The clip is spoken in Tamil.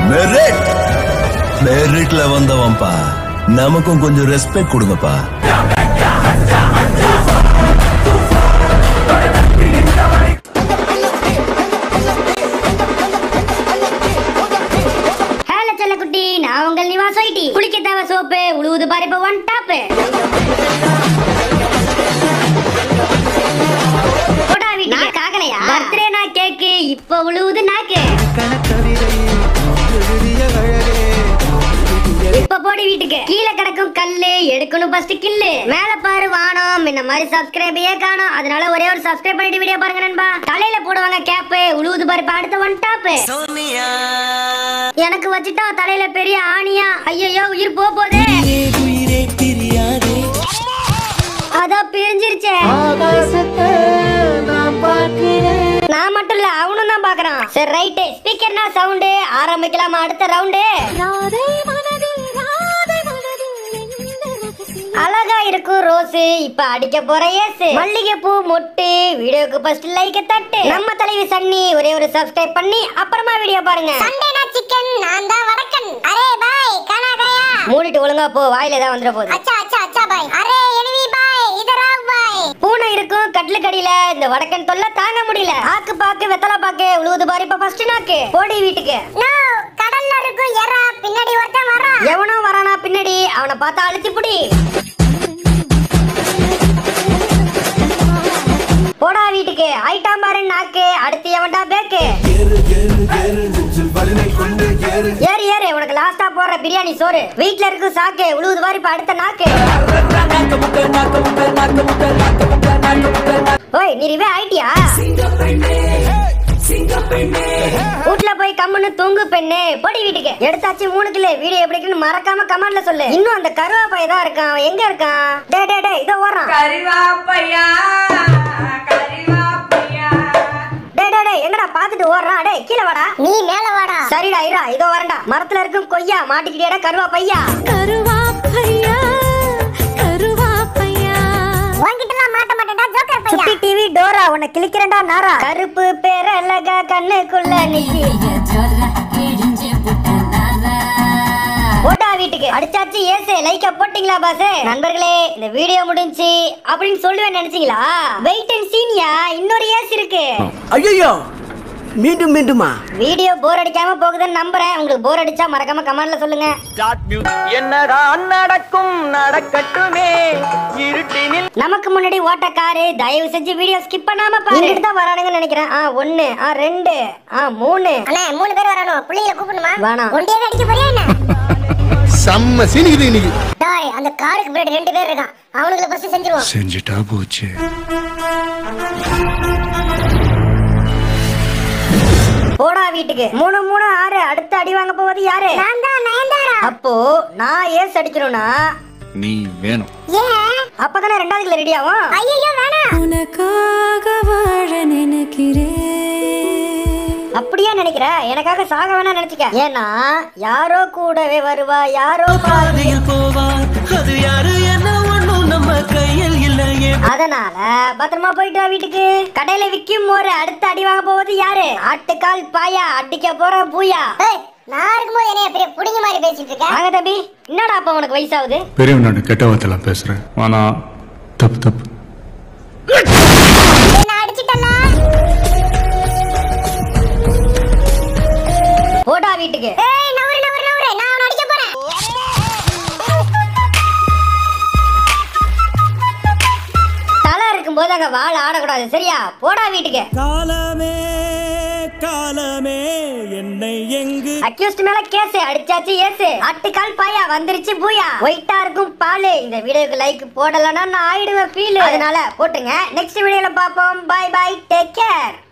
மெரிட் மெரிட்ல வந்தவன்பா நமக்கும் கொஞ்சம் ரெஸ்பெக்ட் கொடுங்கப்பா ஹலோ செல்லக்குட்டி நான் உங்கள் நிவாஸ் ஐடி குளிக்க தேவை சோப்பு உழுவுது பாரு இப்ப ஒன் டாப் போடா வீட்டுக்கு காகலையா பர்த்டே நான் கேக்கு இப்ப உழுவுது நாக்கு இப்ப போடி வீட்டுக்கு கீழே கிடக்கும் கல்லு எடுக்கணும் ஃபர்ஸ்ட் கில்லு மேல பாரு வானம் இந்த மாதிரி சப்ஸ்கிரைபையே காணோம் அதனால ஒரே ஒரு சப்ஸ்கிரைப் பண்ணிட்டு வீடியோ பாருங்க நண்பா தலையில போடுவாங்க கேப்பு உழுவுது பாரு இப்ப அடுத்த ஒன் டாப் எனக்கு வச்சுட்டா தலையில பெரிய ஆணியா ஐயோ உயிர் போக போதே அதான் பிரிஞ்சிருச்சே நான் மட்டும் இல்ல அவனும் தான் பாக்குறான் சரி ரைட்டு ஸ்பீக்கர்னா சவுண்டு ஆரம்பிக்கலாமா அடுத்த ரவுண்டு அழகா இருக்கும் ரோஸ் இப்ப அடிக்க போற ஏசு மல்லிகை பூ மொட்டு வீடியோக்கு ஃபர்ஸ்ட் லைக் தட்டு நம்ம தலைவி சன்னி ஒரே ஒரு சப்ஸ்கிரைப் பண்ணி அப்புறமா வீடியோ பாருங்க சண்டேனா சிக்கன் நான் தான் வடக்கன் அரே பாய் கானா கயா மூடிட்டு ஒழுங்கா போ வாயில தான் வந்துட போகுது அச்சா அச்சா அச்சா பாய் அரே எனிமி பாய் இதரா பாய் பூனை இருக்கும் கட்லு கடியில இந்த வடக்கன் தொல்லை தாங்க முடியல ஆக்கு பாக்கு வெத்தலை பாக்கு உழுவுது பாரு இப்ப ஃபர்ஸ்ட் நாக்கு போடி வீட்டுக்கு நோ கடல்ல இருக்கும் எறா பின்னாடி ஒருத்தன் வரான் எவனோ வரானா பின்னாடி அவனை பார்த்தா அழுத்தி புடி போடா வீட்டுக்கு ஐட்டாம் பாரு நாக்கு அடுத்து எவன்டா பேக்கு ஏறு ஏறு உனக்கு லாஸ்டா போடுற பிரியாணி சோறு வீட்ல இருக்கும் சாக்கு உழுவுது பாரு இப்ப அடுத்த நாக்கு ஓய் நீ ரிவே ஆயிட்டியா வீட்ல போய் கம்முன்னு தூங்கு பெண்ணு போடி வீட்டுக்கு எடுத்தாச்சு மூணு கிலோ வீடியோ எப்படி இருக்குன்னு மறக்காம கமெண்ட்ல சொல்லு இன்னும் அந்த கருவாப்பைய தான் இருக்கான் அவன் எங்க இருக்கான் டே டே டே இதோ ஓடுறான் கரிவாப்பையா கரிவாப்பையா டே டே டே எங்கடா பாத்துட்டு ஓடுறான் டே கீழே வாடா நீ மேல வாடா சரிடா இரா இதோ வரண்டா மரத்துல இருக்கும் கொய்யா மாட்டிக்கிட்டியாடா கருவாப்பையா கருவாப்பையா கருவாப்பையா உன்கிட்டலாம் மாட்ட மாட்டேன்டா ஜோக்கர் பையா சுட்டி டிவி டோரா உன்னை கிளிக்கிறேன்டா நாரா கருப்பு பேர் அழகா கண்ணுக்குள்ள நிக்கி போட்டா வீட்டுக்கு அடிச்சாச்சு ஏசு லைக்க போட்டீங்களா பாஸ் நண்பர்களே இந்த வீடியோ முடிஞ்சுச்சு அப்படின்னு சொல்லுவேன் நினைச்சீங்களா வெயிட் அண்ட் சீனியா இன்னொரு ஏஸ் இருக்கு ஐயோ மீண்டும் மீண்டுமா வீடியோ போர் அடிக்காம போகுதுன்னு நம்புறேன் உங்களுக்கு போர் அடிச்சா மறக்காம கமெண்ட்ல சொல்லுங்க என்னதான் நடக்கும் நடக்கட்டுமே இருட்டினில் நமக்கு முன்னாடி ஓட்ட காரு தயவு செஞ்சு வீடியோ ஸ்கிப் பண்ணாம பாருங்க தான் வரானுங்கன்னு நினைக்கிறேன் ஆ ஒன்னு ஆ ரெண்டு ஆ மூணு அண்ணே மூணு பேர் வரணும் புள்ளைங்களை கூப்பிடணுமா வேணாம். ஒண்டியே அடிக்க போறியா என்ன செம்ம சீனிக்குது இன்னைக்கு டாய் அந்த காருக்கு முன்னாடி ரெண்டு பேர் இருக்கான் அவனுங்களை ஃபர்ஸ்ட் செஞ்சிருவோம் செஞ்சுட்டா போச்சு போடா வீட்டுக்கு மூணு மூணு ஆறு அடுத்து அடி வாங்க போவது யாரு நான் தான் நயன்தாரா அப்போ நான் ஏஸ் அடிக்கணும்னா நீ வேணும் ஏன் அப்பதானே ரெண்டாவது ரெடி ஆகும் ஐயோ வேணாம் உனக்காக வாழ நினைக்கிறேன் அப்படியே நினைக்கிற எனக்காக சாக வேணா நினைச்சுக்க ஏன்னா யாரோ கூடவே வருவா யாரோ பாதையில் அதனால பத்திரமா போயிட்டு வா வீட்டுக்கு கடையில விக்கும் ஒரு அடுத்து அடி வாங்க போவது யாரு ஆட்டுக்கால் பாயா அடிக்க போற பூயா ஏய், நான் இருக்கும்போது என்னைய பெரிய புடிங்க மாதிரி பேசிட்டு இருக்க வாங்க தம்பி என்னடா அப்ப உனக்கு வயசாகுது பெரியவன் நான் கெட்ட வார்த்தைலாம் பேசுறேன் ஆனா தப்பு தப்பு என்ன அடிச்சிட்டல போடா வீட்டுக்கு ஏய் நவரு நவரு நவரு நான் அவனை அடிக்க போறேன் தலை இருக்கும்போது அங்க வாழ ஆடக்கூடாது சரியா போடா வீட்டுக்கு காலமே காலமே என்னை எங்கு அக்யூஸ்ட் மேல கேஸ் அடிச்சாச்சு ஏசு ஆட்டுக்கால் பாயா வந்துருச்சு பூயா ஒயிட்டா இருக்கும் பாலு இந்த வீடியோக்கு லைக் போடலன்னா நான் ஆயிடுவேன் ஃபீல் அதனால போட்டுங்க நெக்ஸ்ட் வீடியோல பாப்போம் பை பை டேக் கேர்